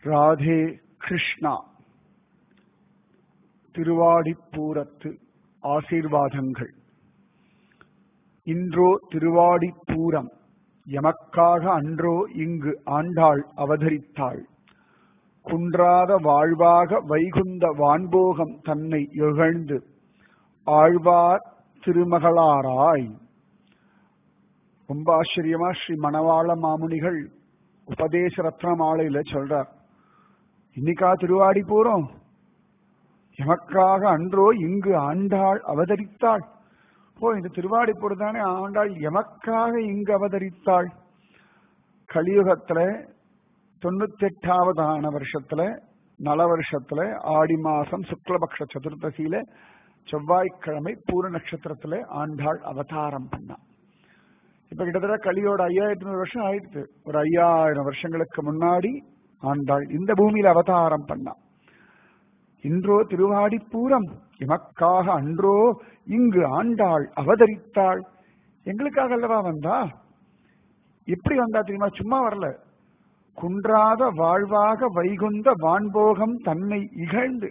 ராதே கிருஷ்ணா திருவாடிப்பூரத்து ஆசீர்வாதங்கள் இன்றோ திருவாடிப்பூரம் எமக்காக அன்றோ இங்கு ஆண்டாள் அவதரித்தாள் குன்றாத வாழ்வாக வைகுந்த வான்போகம் தன்னை இகழ்ந்து ஆழ்வார் திருமகளாராய் ரொம்ப ஆச்சரியமா ஸ்ரீ மணவாள மாமுனிகள் உபதேச ரத்ன மாலையில சொல்றார் இன்னைக்கா திருவாடி போறோம் எமக்காக அன்றோ இங்கு ஆண்டாள் அவதரித்தாள் ஓ இந்த திருவாடிப்பூர் தானே ஆண்டாள் எமக்காக இங்கு அவதரித்தாள் கலியுகத்துல தொண்ணூத்தி எட்டாவதான வருஷத்துல நல வருஷத்துல ஆடி மாசம் சுக்லபக்ஷ சதுர்தசியில செவ்வாய்க்கிழமை பூர நட்சத்திரத்துல ஆண்டாள் அவதாரம் பண்ணா இப்ப கிட்டத்தட்ட கலியோட ஐயாயிரத்தி நூறு வருஷம் ஆயிடுச்சு ஒரு ஐயாயிரம் வருஷங்களுக்கு முன்னாடி ஆண்டாள் இந்த பூமியில அவதாரம் பண்ணா இன்றோ திருவாடி பூரம் எமக்காக அன்றோ இங்கு ஆண்டாள் அவதரித்தாள் எங்களுக்காக அல்லவா வந்தா எப்படி வந்தா தெரியுமா சும்மா வரல குன்றாத வாழ்வாக வைகுந்த வான்போகம் தன்னை இகழ்ந்து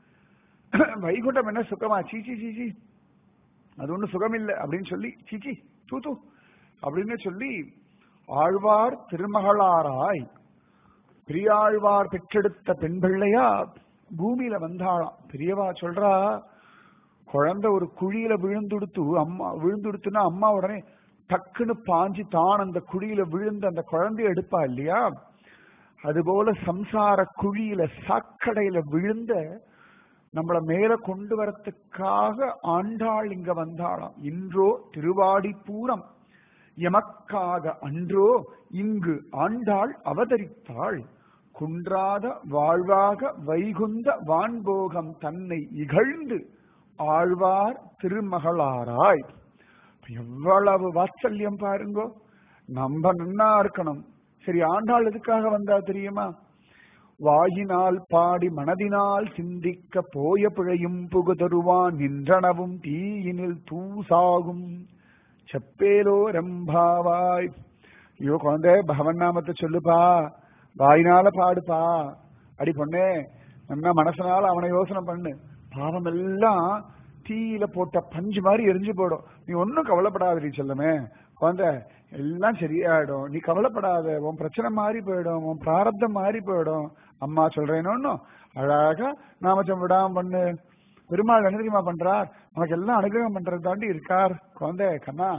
வைகுண்டம் என்ன சுகமா சீச்சி சீச்சி அது ஒண்ணு சுகம் இல்லை அப்படின்னு சொல்லி சீச்சி தூ தூ அப்படின்னு சொல்லி ஆழ்வார் திருமகளாராய் பெரியாழ்வார் பெற்றெடுத்த பெண் பிள்ளையா பூமியில வந்தாளாம் பெரியவா சொல்றா குழந்தை ஒரு குழியில விழுந்துடுத்து அம்மா விழுந்துடுத்துன்னா அம்மா உடனே டக்குன்னு பாஞ்சு தான் அந்த குழியில விழுந்து அந்த குழந்தைய எடுப்பா இல்லையா அதுபோல சம்சார குழியில சாக்கடையில விழுந்த நம்மள மேல கொண்டு வரத்துக்காக ஆண்டாள் இங்க வந்தாளாம் இன்றோ திருவாடி பூரம் எமக்காக அன்றோ இங்கு ஆண்டாள் அவதரித்தாள் குன்றாத வாழ்வாக வைகுந்த வான்போகம் தன்னை இகழ்ந்து ஆழ்வார் திருமகளாராய் எவ்வளவு வாத்சல்யம் பாருங்கோ நம்ம நன்னா இருக்கணும் சரி ஆண்டாள் எதுக்காக வந்தா தெரியுமா வாயினால் பாடி மனதினால் சிந்திக்க போய பிழையும் புகுதருவான் நின்றனவும் தீயினில் தூசாகும் செப்பேலோ ரம்பாவாய் ஐயோ குழந்தை பகவன் நாமத்தை சொல்லுப்பா வாயினால பாடுப்பா அடி பொண்ணே நல்லா மனசனால அவனை யோசனை பண்ணு பாவம் எல்லாம் தீயில போட்ட பஞ்சு மாதிரி எரிஞ்சு போடும் நீ ஒன்னும் கவலைப்படாதடி செல்லமே குழந்தை எல்லாம் சரியாயிடும் நீ கவலைப்படாத உன் பிரச்சனை மாறி போயிடும் உன் பிராரப்தம் மாறி போயிடும் அம்மா சொல்றேன்னு அழகா நாமச்சம் விடாம பண்ணு பெருமாள் என்ன தெரியுமா பண்றார் நமக்கு எல்லாம் அனுகிரகம் பண்றது தாண்டி இருக்கார் குழந்தை கண்ணா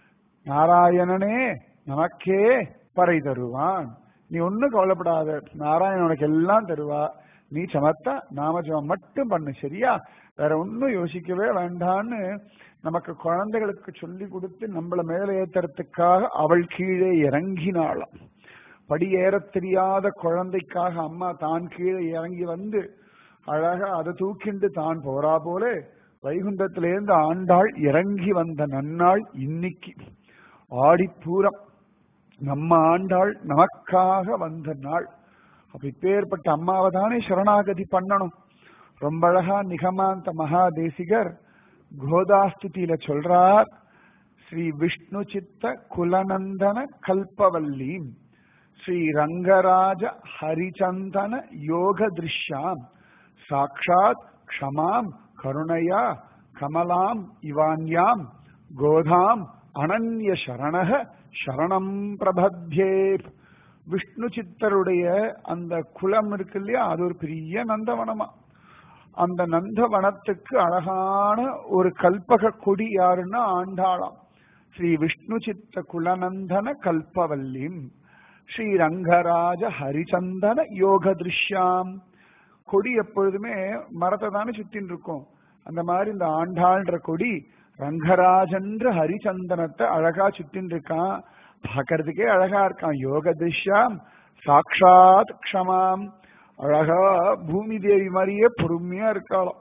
நாராயணனே நமக்கே பறை தருவான் நீ ஒன்னும் கவலைப்படாத நாராயணன் உனக்கு எல்லாம் தருவா நீ சமத்தா நாமஜபம் மட்டும் பண்ணு சரியா வேற ஒன்னும் யோசிக்கவே வேண்டான்னு நமக்கு குழந்தைகளுக்கு சொல்லி கொடுத்து நம்மள மேல ஏத்துறதுக்காக அவள் கீழே இறங்கினாளாம் படி ஏற தெரியாத குழந்தைக்காக அம்மா தான் கீழே இறங்கி வந்து அழகா அதை தூக்கிண்டு தான் போறா போல வைகுண்டத்திலேருந்து ஆண்டாள் இறங்கி வந்த நன்னாள் இன்னைக்கு ஆடிப்பூரம் நம்ம ஆண்டாள் நமக்காக வந்த நாள் அப்ப இப்பேற்பட்ட அம்மாவை தானே சரணாகதி பண்ணணும் ரொம்ப அழகா நிகமாந்த மகாதேசிகர் கோதாஸ்துதியில சொல்றார் ஸ்ரீ விஷ்ணு சித்த குலநந்தன கல்பவல்லி ஸ்ரீ ரங்கராஜ ஹரிச்சந்தன யோக திருஷ்யாம் சாட்சாத் க்ஷமாம் கருணையா கமலாம் இவான்யாம் கோதாம் அனன்ய சரணக சரணம் பிரபத்யே விஷ்ணு சித்தருடைய அந்த குலம் இருக்கு இல்லையா அது ஒரு பெரிய நந்தவனமா அந்த நந்தவனத்துக்கு அழகான ஒரு கல்பக கொடி யாருன்னா ஆண்டாளாம் ஸ்ரீ விஷ்ணு சித்த குலநந்தன கல்பவல்லிம் ஸ்ரீ ரங்கராஜ ஹரிச்சந்தன யோக திருஷ்யாம் கொடி எப்பொழுதுமே மரத்தை தானே சுத்தின்னு இருக்கும் அந்த மாதிரி இந்த ஆண்டாள்ன்ற கொடி ரங்கராஜன்ற ஹரிச்சந்தனத்தை அழகா சுத்தின்னு இருக்கான் பாக்கிறதுக்கே அழகா இருக்கான் யோக திருஷ்யாம் சாட்சாத் க்ஷமாம் அழகா பூமி தேவி மாதிரியே பொறுமையா இருக்காளாம்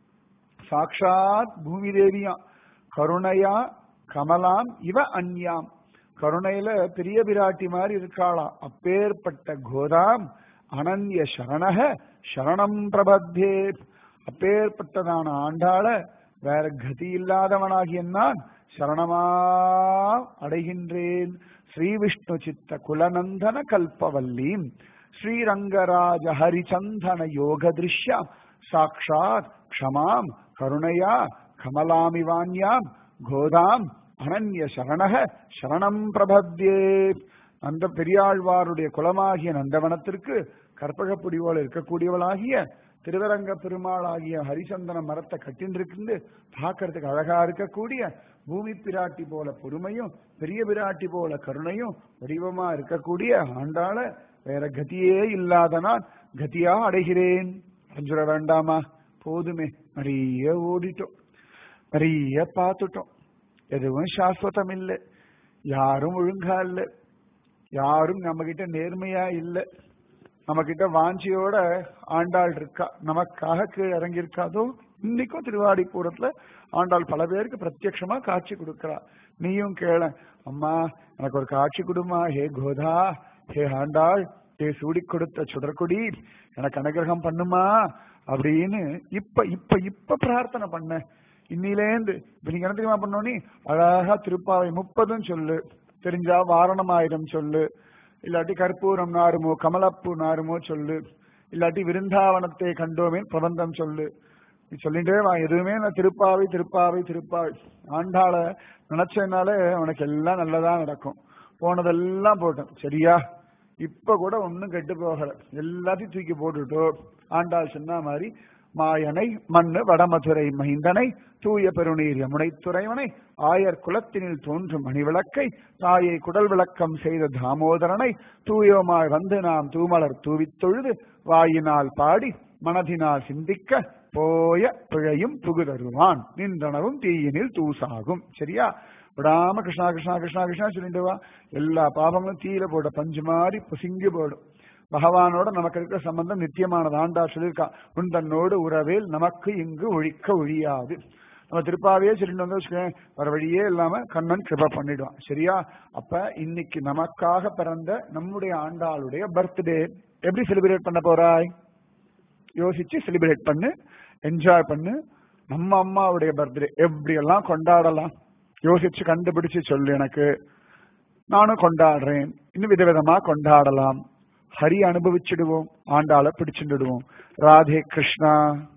சாட்சாத் பூமி தேவியா கருணையா கமலாம் இவ அந்யாம் கருணையில பெரிய பிராட்டி மாதிரி இருக்காளாம் அப்பேற்பட்ட கோதாம் அனன்ய சரணக சரணம் பிரபத்தே அப்பேற்பட்டதான ஆண்டாள வேற கதி இல்லாதவனாகிய நான் சரணமா அடைகின்றேன் ஸ்ரீ விஷ்ணு சித்த குலநந்தன கல்பவல்லி ஸ்ரீரங்கராஜ ஹரிச்சந்தன யோக திருஷ்யாம் சாக்ஷாத் க்ஷமாம் கருணையா கமலாமிவான்யாம் கோதாம் அனன்ய சரணக சரணம் பிரபத்யே அந்த பெரியாழ்வாருடைய குலமாகிய நந்தவனத்திற்கு கற்பகப்புடி போல இருக்கக்கூடியவளாகிய திருவரங்க பெருமாளாகிய ஹரிசந்தன மரத்தை கட்டின்றிருந்து பார்க்கறதுக்கு அழகா இருக்கக்கூடிய பூமி பிராட்டி போல பொறுமையும் பெரிய பிராட்டி போல கருணையும் வடிவமா இருக்கக்கூடிய ஆண்டாள வேற கதியே இல்லாத நான் கதியா அடைகிறேன் அஞ்சுர வேண்டாமா போதுமே நிறைய ஓடிட்டோம் நிறைய பார்த்துட்டோம் எதுவும் சாஸ்வதம் இல்லை யாரும் ஒழுங்கா இல்லை யாரும் நம்ம கிட்ட நேர்மையா இல்லை நம்ம கிட்ட வாஞ்சியோட ஆண்டாள் இருக்கா நமக்காக கீழே இறங்கி இருக்காதோ இன்னைக்கும் திருவாடிப்பூரத்துல ஆண்டாள் பல பேருக்கு பிரத்யட்சமா காட்சி கொடுக்கறா நீயும் கேள அம்மா எனக்கு ஒரு காட்சி கொடுமா ஹே கோதா ஹே ஆண்டாள் ஹே சூடி கொடுத்த சுடர்கொடி எனக்கு அனுகிரகம் பண்ணுமா அப்படின்னு இப்ப இப்ப இப்ப பிரார்த்தனை பண்ண இன்னிலேந்து இப்ப நீங்க என்ன தெரியுமா பண்ணோனி அழகா திருப்பாவை முப்பதும் சொல்லு தெரிஞ்சா வாரணமாயிரம் சொல்லு இல்லாட்டி கற்பூரம் நாருமோ கமலப்பூ நாருமோ சொல்லு இல்லாட்டி விருந்தாவனத்தை கண்டோமே பிரபந்தம் சொல்லு நீ சொல்லிட்டே வா எதுவுமே நான் திருப்பாவை திருப்பாவை திருப்பாவை ஆண்டாள நினைச்சதுனால உனக்கு எல்லாம் நல்லதா நடக்கும் போனதெல்லாம் போட்டோம் சரியா இப்ப கூட ஒன்னும் கெட்டு போகல எல்லாத்தையும் தூக்கி போட்டுட்டோ ஆண்டாள் சொன்ன மாதிரி மாயனை மண்ணு வடமதுரை மைந்தனை தூய பெருநீர் யமுனை துறைவனை ஆயர் குலத்தினில் தோன்றும் மணிவிளக்கை தாயை குடல் விளக்கம் செய்த தாமோதரனை தூயோமாய் வந்து நாம் தூமலர் தூவித் தொழுது வாயினால் பாடி மனதினால் சிந்திக்க போய பிழையும் புகுதருவான் நின்றனவும் தீயினில் தூசாகும் சரியா விடாம கிருஷ்ணா கிருஷ்ணா கிருஷ்ணா கிருஷ்ணா சொல்லிட்டு வா எல்லா பாவங்களும் தீயில போட பஞ்சு மாதிரி புசிங்கி போடும் பகவானோட நமக்கு இருக்கிற சம்பந்தம் நித்தியமானது ஆண்டா சொல்லியிருக்கா உன் தன்னோடு உறவேல் நமக்கு இங்கு ஒழிக்க ஒழியாது நம்ம திருப்பாவே சொல்லிட்டு வந்து வச்சுக்கோங்க வர வழியே இல்லாம கண்ணன் கிருப பண்ணிடுவான் சரியா அப்ப இன்னைக்கு நமக்காக பிறந்த நம்முடைய ஆண்டாளுடைய பர்த்டே எப்படி செலிப்ரேட் பண்ண போறாய் யோசிச்சு செலிப்ரேட் பண்ணு என்ஜாய் பண்ணு நம்ம அம்மாவுடைய பர்த்டே எப்படி எல்லாம் கொண்டாடலாம் யோசிச்சு கண்டுபிடிச்சு சொல்லு எனக்கு நானும் கொண்டாடுறேன் இன்னும் விதவிதமா கொண்டாடலாம் ஹரி அனுபவிச்சிடுவோம் ஆண்டாளை பிடிச்சிடுவோம் ராதே கிருஷ்ணா